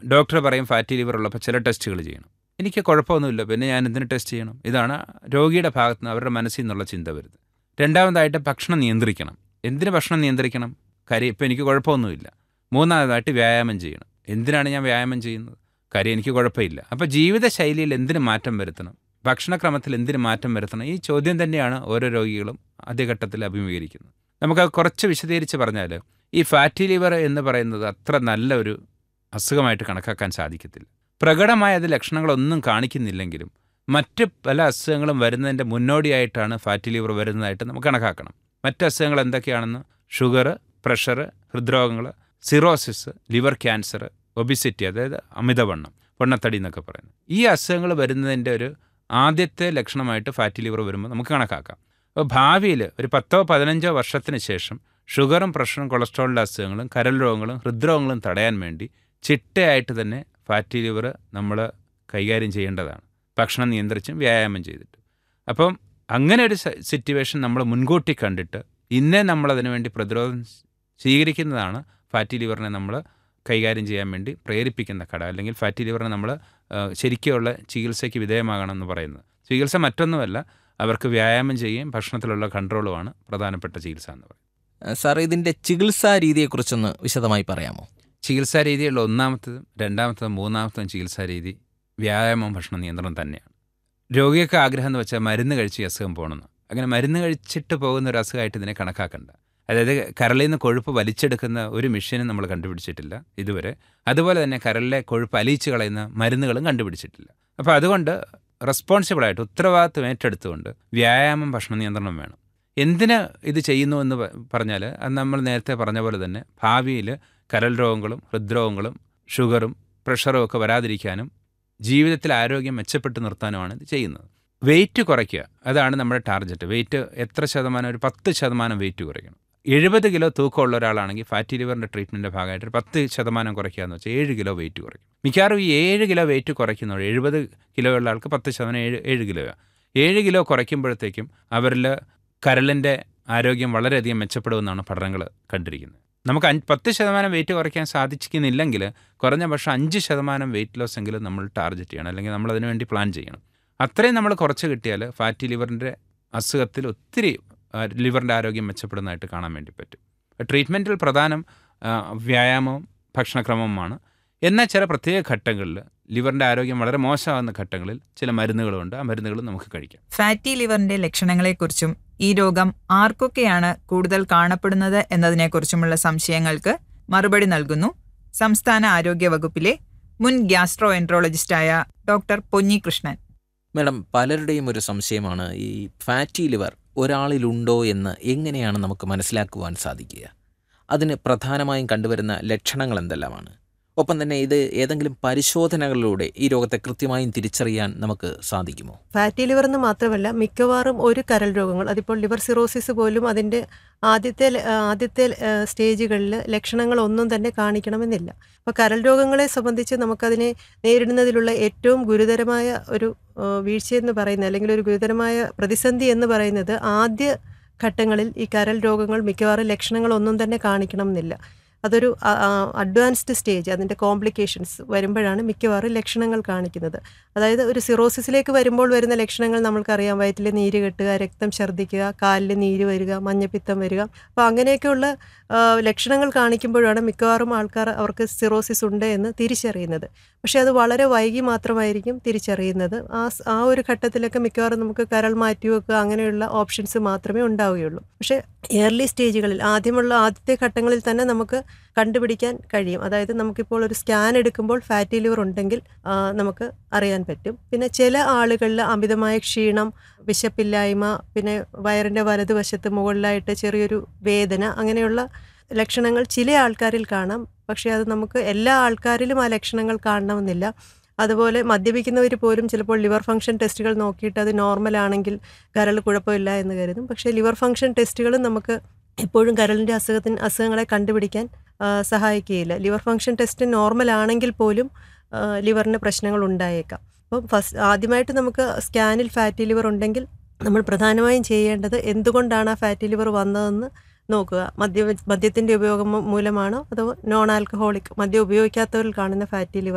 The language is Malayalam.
ഡോക്ടർ പറയും ഫാറ്റി ലിവർ ഉള്ളപ്പോൾ ചില ടെസ്റ്റുകൾ ചെയ്യണം എനിക്ക് കുഴപ്പമൊന്നുമില്ല പിന്നെ ഞാൻ എന്തിന് ടെസ്റ്റ് ചെയ്യണം ഇതാണ് രോഗിയുടെ ഭാഗത്ത് നിന്ന് അവരുടെ മനസ്സിൽ നിന്നുള്ള ചിന്ത വരുന്നത് രണ്ടാമതായിട്ട് ഭക്ഷണം നിയന്ത്രിക്കണം എന്തിന് ഭക്ഷണം നിയന്ത്രിക്കണം കാര്യം ഇപ്പം എനിക്ക് കുഴപ്പമൊന്നുമില്ല മൂന്നാമതായിട്ട് വ്യായാമം ചെയ്യണം എന്തിനാണ് ഞാൻ വ്യായാമം ചെയ്യുന്നത് കാര്യം എനിക്ക് കുഴപ്പമില്ല അപ്പോൾ ജീവിതശൈലിയിൽ എന്തിന് മാറ്റം വരുത്തണം ഭക്ഷണക്രമത്തിൽ എന്തിന് മാറ്റം വരുത്തണം ഈ ചോദ്യം തന്നെയാണ് ഓരോ രോഗികളും ആദ്യഘട്ടത്തിൽ അഭിമുഖീകരിക്കുന്നത് നമുക്ക് അത് കുറച്ച് വിശദീകരിച്ച് പറഞ്ഞാൽ ഈ ഫാറ്റി ലിവർ എന്ന് പറയുന്നത് അത്ര നല്ല ഒരു അസുഖമായിട്ട് കണക്കാക്കാൻ സാധിക്കത്തില്ല പ്രകടമായ അത് ലക്ഷണങ്ങളൊന്നും കാണിക്കുന്നില്ലെങ്കിലും മറ്റ് പല അസുഖങ്ങളും വരുന്നതിൻ്റെ മുന്നോടിയായിട്ടാണ് ഫാറ്റി ലിവർ വരുന്നതായിട്ട് നമുക്ക് കണക്കാക്കണം മറ്റ് അസുഖങ്ങൾ എന്തൊക്കെയാണെന്ന് ഷുഗർ പ്രഷർ ഹൃദ്രോഗങ്ങൾ സിറോസിസ് ലിവർ ക്യാൻസർ ഒബിസിറ്റി അതായത് അമിതവണ്ണം പൊണ്ണത്തടി എന്നൊക്കെ പറയുന്നത് ഈ അസുഖങ്ങൾ വരുന്നതിൻ്റെ ഒരു ആദ്യത്തെ ലക്ഷണമായിട്ട് ഫാറ്റി ലിവർ വരുമ്പോൾ നമുക്ക് കണക്കാക്കാം അപ്പോൾ ഭാവിയിൽ ഒരു പത്തോ പതിനഞ്ചോ വർഷത്തിന് ശേഷം ഷുഗറും പ്രഷറും കൊളസ്ട്രോളിൻ്റെ അസുഖങ്ങളും കരൾ രോഗങ്ങളും ഹൃദ്രോഗങ്ങളും തടയാൻ വേണ്ടി ചിട്ടയായിട്ട് തന്നെ ഫാറ്റി ലിവർ നമ്മൾ കൈകാര്യം ചെയ്യേണ്ടതാണ് ഭക്ഷണം നിയന്ത്രിച്ചും വ്യായാമം ചെയ്തിട്ട് അപ്പം അങ്ങനെ ഒരു സിറ്റുവേഷൻ നമ്മൾ മുൻകൂട്ടി കണ്ടിട്ട് ഇന്നേ നമ്മൾ അതിനു വേണ്ടി പ്രതിരോധം സ്വീകരിക്കുന്നതാണ് ഫാറ്റി ലിവറിനെ നമ്മൾ കൈകാര്യം ചെയ്യാൻ വേണ്ടി പ്രേരിപ്പിക്കുന്ന കട അല്ലെങ്കിൽ ഫാറ്റി ലിവറിനെ നമ്മൾ ശരിക്കുള്ള ചികിത്സയ്ക്ക് വിധേയമാകണം എന്ന് പറയുന്നത് ചികിത്സ മറ്റൊന്നുമല്ല അവർക്ക് വ്യായാമം ചെയ്യുകയും ഭക്ഷണത്തിലുള്ള കൺട്രോളുമാണ് പ്രധാനപ്പെട്ട ചികിത്സ എന്ന് പറയുന്നത് സാർ ഇതിൻ്റെ ചികിത്സാ രീതിയെക്കുറിച്ചൊന്ന് വിശദമായി പറയാമോ ചികിത്സാ രീതിയുള്ള ഒന്നാമത്തതും രണ്ടാമത്തതും മൂന്നാമത്തതും ചികിത്സാ രീതി വ്യായാമം ഭക്ഷണ നിയന്ത്രണം തന്നെയാണ് രോഗിയൊക്കെ ആഗ്രഹം എന്ന് വെച്ചാൽ മരുന്ന് കഴിച്ച് ഈ അസുഖം പോകണമെന്ന് അങ്ങനെ മരുന്ന് കഴിച്ചിട്ട് പോകുന്ന ഒരു അസുഖമായിട്ട് ഇതിനെ കണക്കാക്കണ്ട അതായത് കരളിൽ നിന്ന് കൊഴുപ്പ് വലിച്ചെടുക്കുന്ന ഒരു മെഷീനും നമ്മൾ കണ്ടുപിടിച്ചിട്ടില്ല ഇതുവരെ അതുപോലെ തന്നെ കരളിലെ കൊഴുപ്പ് അലിയിച്ച് കളയുന്ന മരുന്നുകളും കണ്ടുപിടിച്ചിട്ടില്ല അപ്പോൾ അതുകൊണ്ട് റെസ്പോൺസിബിളായിട്ട് ഉത്തരവാദിത്വം ഏറ്റെടുത്തുകൊണ്ട് വ്യായാമം ഭക്ഷണ നിയന്ത്രണം വേണം എന്തിന് ഇത് ചെയ്യുന്നു എന്ന് പറഞ്ഞാൽ അത് നമ്മൾ നേരത്തെ പറഞ്ഞ പോലെ തന്നെ ഭാവിയിൽ കരൾ രോഗങ്ങളും ഹൃദ്രോഗങ്ങളും ഷുഗറും പ്രഷറും ഒക്കെ വരാതിരിക്കാനും ജീവിതത്തിൽ ആരോഗ്യം മെച്ചപ്പെട്ട് നിർത്താനുമാണ് ഇത് ചെയ്യുന്നത് വെയിറ്റ് കുറയ്ക്കുക അതാണ് നമ്മുടെ ടാർഗറ്റ് വെയിറ്റ് എത്ര ശതമാനം ഒരു പത്ത് ശതമാനം വെയിറ്റ് കുറയ്ക്കണം എഴുപത് കിലോ തൂക്കമുള്ള ഒരാളാണെങ്കിൽ ഫാറ്റി ലിവറിൻ്റെ ട്രീറ്റ്മെൻറ്റിൻ്റെ ഭാഗമായിട്ട് ഒരു പത്ത് ശതമാനം കുറയ്ക്കുക എന്ന് വെച്ചാൽ ഏഴ് കിലോ വെയിറ്റ് കുറയ്ക്കും മിക്കവാറും ഈ ഏഴ് കിലോ വെയിറ്റ് കുറയ്ക്കുന്നവർ എഴുപത് കിലോ ഉള്ള ആൾക്ക് പത്ത് ശതമാനം ഏഴ് ഏഴ് കിലോയാണ് ഏഴ് കിലോ കുറയ്ക്കുമ്പോഴത്തേക്കും അവരിൽ കരളിൻ്റെ ആരോഗ്യം വളരെയധികം മെച്ചപ്പെടുമെന്നാണ് പഠനങ്ങൾ കണ്ടിരിക്കുന്നത് നമുക്ക് അഞ്ച് പത്ത് ശതമാനം വെയിറ്റ് കുറയ്ക്കാൻ സാധിക്കുന്നില്ലെങ്കിൽ കുറഞ്ഞ പക്ഷേ അഞ്ച് ശതമാനം വെയിറ്റ് ലോസ് എങ്കിലും നമ്മൾ ടാർഗറ്റ് ചെയ്യണം അല്ലെങ്കിൽ നമ്മൾ അതിനു വേണ്ടി പ്ലാൻ ചെയ്യണം അത്രയും നമ്മൾ കുറച്ച് കിട്ടിയാൽ ഫാറ്റി ലിവറിൻ്റെ അസുഖത്തിൽ ഒത്തിരി ലിവറിൻ്റെ ആരോഗ്യം മെച്ചപ്പെടുന്നതായിട്ട് കാണാൻ വേണ്ടി പറ്റും ട്രീറ്റ്മെൻറ്റിൽ പ്രധാനം വ്യായാമവും ഭക്ഷണക്രമവുമാണ് എന്നാൽ ചില പ്രത്യേക ഘട്ടങ്ങളിൽ ലിവറിൻ്റെ ആരോഗ്യം വളരെ മോശമാകുന്ന ഘട്ടങ്ങളിൽ ചില മരുന്നുകളുണ്ട് ആ മരുന്നുകൾ നമുക്ക് കഴിക്കാം ഫാറ്റി ലിവറിന്റെ ലക്ഷണങ്ങളെക്കുറിച്ചും ഈ രോഗം ആർക്കൊക്കെയാണ് കൂടുതൽ കാണപ്പെടുന്നത് എന്നതിനെക്കുറിച്ചുമുള്ള സംശയങ്ങൾക്ക് മറുപടി നൽകുന്നു സംസ്ഥാന ആരോഗ്യ വകുപ്പിലെ മുൻ ഗ്യാസ്ട്രോ എൻട്രോളജിസ്റ്റായ ഡോക്ടർ പൊന്നികൃഷ്ണൻ മാഡം പലരുടെയും ഒരു സംശയമാണ് ഈ ഫാറ്റി ലിവർ ഒരാളിലുണ്ടോ എന്ന് എങ്ങനെയാണ് നമുക്ക് മനസ്സിലാക്കുവാൻ സാധിക്കുക അതിന് പ്രധാനമായും കണ്ടുവരുന്ന ലക്ഷണങ്ങൾ എന്തെല്ലാമാണ് ഒപ്പം തന്നെ ഇത് ഏതെങ്കിലും പരിശോധനകളിലൂടെ ഈ രോഗത്തെ കൃത്യമായും തിരിച്ചറിയാൻ നമുക്ക് സാധിക്കുമോ ഫാറ്റി ലിവർ എന്ന് മാത്രമല്ല മിക്കവാറും ഒരു കരൾ രോഗങ്ങൾ അതിപ്പോൾ ലിവർ സിറോസിസ് പോലും അതിൻ്റെ ആദ്യത്തെ ആദ്യത്തെ സ്റ്റേജുകളിൽ ലക്ഷണങ്ങളൊന്നും തന്നെ കാണിക്കണമെന്നില്ല അപ്പോൾ കരൾ രോഗങ്ങളെ സംബന്ധിച്ച് നമുക്കതിനെ നേരിടുന്നതിലുള്ള ഏറ്റവും ഗുരുതരമായ ഒരു വീഴ്ചയെന്ന് പറയുന്നത് അല്ലെങ്കിൽ ഒരു ഗുരുതരമായ പ്രതിസന്ധി എന്ന് പറയുന്നത് ആദ്യ ഘട്ടങ്ങളിൽ ഈ കരൾ രോഗങ്ങൾ മിക്കവാറും ലക്ഷണങ്ങളൊന്നും തന്നെ കാണിക്കണമെന്നില്ല അതൊരു അഡ്വാൻസ്ഡ് സ്റ്റേജ് അതിൻ്റെ കോംപ്ലിക്കേഷൻസ് വരുമ്പോഴാണ് മിക്കവാറും ലക്ഷണങ്ങൾ കാണിക്കുന്നത് അതായത് ഒരു സിറോസിസിലേക്ക് വരുമ്പോൾ വരുന്ന ലക്ഷണങ്ങൾ നമ്മൾക്കറിയാം വയറ്റിൽ നീര് കെട്ടുക രക്തം ഛർദ്ദിക്കുക കാലിൽ നീര് വരിക മഞ്ഞപ്പിത്തം വരിക അപ്പോൾ അങ്ങനെയൊക്കെയുള്ള ലക്ഷണങ്ങൾ കാണിക്കുമ്പോഴാണ് മിക്കവാറും ആൾക്കാർ അവർക്ക് സിറോസിസ് ഉണ്ട് എന്ന് തിരിച്ചറിയുന്നത് പക്ഷേ അത് വളരെ വൈകി മാത്രമായിരിക്കും തിരിച്ചറിയുന്നത് ആ ആ ഒരു ഘട്ടത്തിലൊക്കെ മിക്കവാറും നമുക്ക് കരൾ മാറ്റി വെക്കുക അങ്ങനെയുള്ള ഓപ്ഷൻസ് മാത്രമേ ഉണ്ടാവുകയുള്ളൂ പക്ഷേ ഏർലി സ്റ്റേജുകളിൽ ആദ്യമുള്ള ആദ്യത്തെ ഘട്ടങ്ങളിൽ തന്നെ നമുക്ക് കണ്ടുപിടിക്കാൻ കഴിയും അതായത് നമുക്കിപ്പോൾ ഒരു സ്കാൻ എടുക്കുമ്പോൾ ഫാറ്റി ലിവർ ഉണ്ടെങ്കിൽ നമുക്ക് അറിയാൻ പറ്റും പിന്നെ ചില ആളുകളിൽ അമിതമായ ക്ഷീണം വിശപ്പില്ലായ്മ പിന്നെ വയറിൻ്റെ വലതുവശത്ത് മുകളിലായിട്ട് ചെറിയൊരു വേദന അങ്ങനെയുള്ള ലക്ഷണങ്ങൾ ചില ആൾക്കാരിൽ കാണാം പക്ഷേ അത് നമുക്ക് എല്ലാ ആൾക്കാരിലും ആ ലക്ഷണങ്ങൾ കാണണമെന്നില്ല അതുപോലെ മദ്യപിക്കുന്നവർ പോലും ചിലപ്പോൾ ലിവർ ഫംഗ്ഷൻ ടെസ്റ്റുകൾ നോക്കിയിട്ട് അത് നോർമൽ ആണെങ്കിൽ കരൾ കുഴപ്പമില്ല എന്ന് കരുതും പക്ഷേ ലിവർ ഫംഗ്ഷൻ ടെസ്റ്റുകളും നമുക്ക് എപ്പോഴും കരളിൻ്റെ അസുഖത്തിന് അസുഖങ്ങളെ കണ്ടുപിടിക്കാൻ സഹായിക്കുകയില്ല ലിവർ ഫംഗ്ഷൻ ടെസ്റ്റ് നോർമൽ ആണെങ്കിൽ പോലും ലിവറിന് പ്രശ്നങ്ങൾ ഉണ്ടായേക്കാം അപ്പം ഫസ്റ്റ് ആദ്യമായിട്ട് നമുക്ക് സ്കാനിൽ ഫാറ്റി ലിവർ ഉണ്ടെങ്കിൽ നമ്മൾ പ്രധാനമായും ചെയ്യേണ്ടത് എന്തുകൊണ്ടാണ് ആ ഫാറ്റി ലിവർ വന്നതെന്ന് നോക്കുക മദ്യ മദ്യത്തിൻ്റെ ഉപയോഗം മൂലമാണോ അതോ നോൺ ആൽക്കഹോളിക് മദ്യം ഉപയോഗിക്കാത്തവരിൽ കാണുന്ന ഫാറ്റി ലിവർ